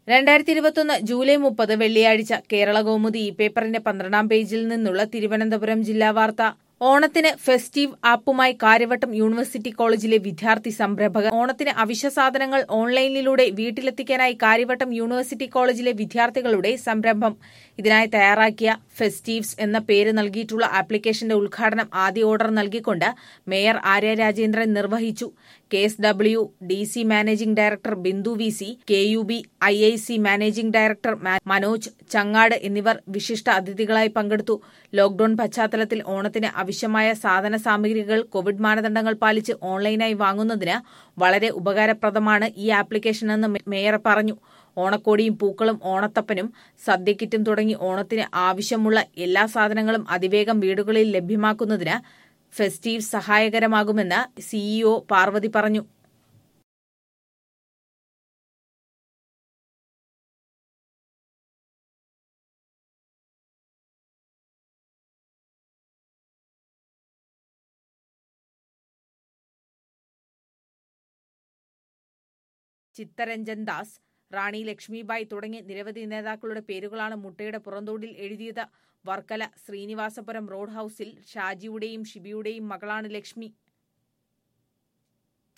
രണ്ടായിരത്തി ഇരുപത്തൊന്ന് ജൂലൈ മുപ്പത് വെള്ളിയാഴ്ച കേരള കൗമുദി ഈ പേപ്പറിന്റെ പന്ത്രണ്ടാം പേജിൽ നിന്നുള്ള തിരുവനന്തപുരം ജില്ലാ വാർത്ത ഓണത്തിന് ഫെസ്റ്റീവ് ആപ്പുമായി കാര്യവട്ടം യൂണിവേഴ്സിറ്റി കോളേജിലെ വിദ്യാർത്ഥി സംരംഭകർ ഓണത്തിന് അവശ്യ സാധനങ്ങൾ ഓൺലൈനിലൂടെ വീട്ടിലെത്തിക്കാനായി കാര്യവട്ടം യൂണിവേഴ്സിറ്റി കോളേജിലെ വിദ്യാർത്ഥികളുടെ സംരംഭം ഇതിനായി തയ്യാറാക്കിയ ഫെസ്റ്റീവ്സ് എന്ന പേര് നൽകിയിട്ടുള്ള ആപ്ലിക്കേഷന്റെ ഉദ്ഘാടനം ആദ്യ ഓർഡർ നൽകിക്കൊണ്ട് മേയർ ആര്യ രാജേന്ദ്രൻ നിർവഹിച്ചു K S W D C managing director Bindu V C K U B I I C managing director മാ- മനോജ് ചങ്ങാട് എന്നിവർ വിശിഷ്ട അതിഥികളായി പങ്കെടുത്തു ലോക്ഡൌൺ പശ്ചാത്തലത്തിൽ ഓണത്തിന് ആവശ്യമായ സാധന സാമഗ്രികൾ കോവിഡ് മാനദണ്ഡങ്ങൾ പാലിച്ച് ഓൺലൈനായി വാങ്ങുന്നതിന് വളരെ ഉപകാരപ്രദമാണ് ഈ ആപ്ലിക്കേഷനെന്ന് മേ- മേയർ പറഞ്ഞു ഓണക്കോടിയും പൂക്കളും ഓണത്തപ്പനും സദ്യക്കിറ്റും തുടങ്ങി ഓണത്തിന് ആവശ്യമുള്ള എല്ലാ സാധനങ്ങളും അതിവേഗം വീടുകളിൽ ലഭ്യമാക്കുന്നതിന് ഫെസ്റ്റീവ് സഹായകരമാകുമെന്ന് സിഇഒ പാർവതി പറഞ്ഞു ചിത്തരഞ്ജൻ ദാസ് റാണി ലക്ഷ്മിബായി തുടങ്ങി നിരവധി നേതാക്കളുടെ പേരുകളാണ് മുട്ടയുടെ പുറന്തോടിൽ എഴുതിയത് വർക്കല ശ്രീനിവാസപുരം റോഡ് ഹൌസിൽ ഷാജിയുടെയും ഷിബിയുടെയും മകളാണ് ലക്ഷ്മി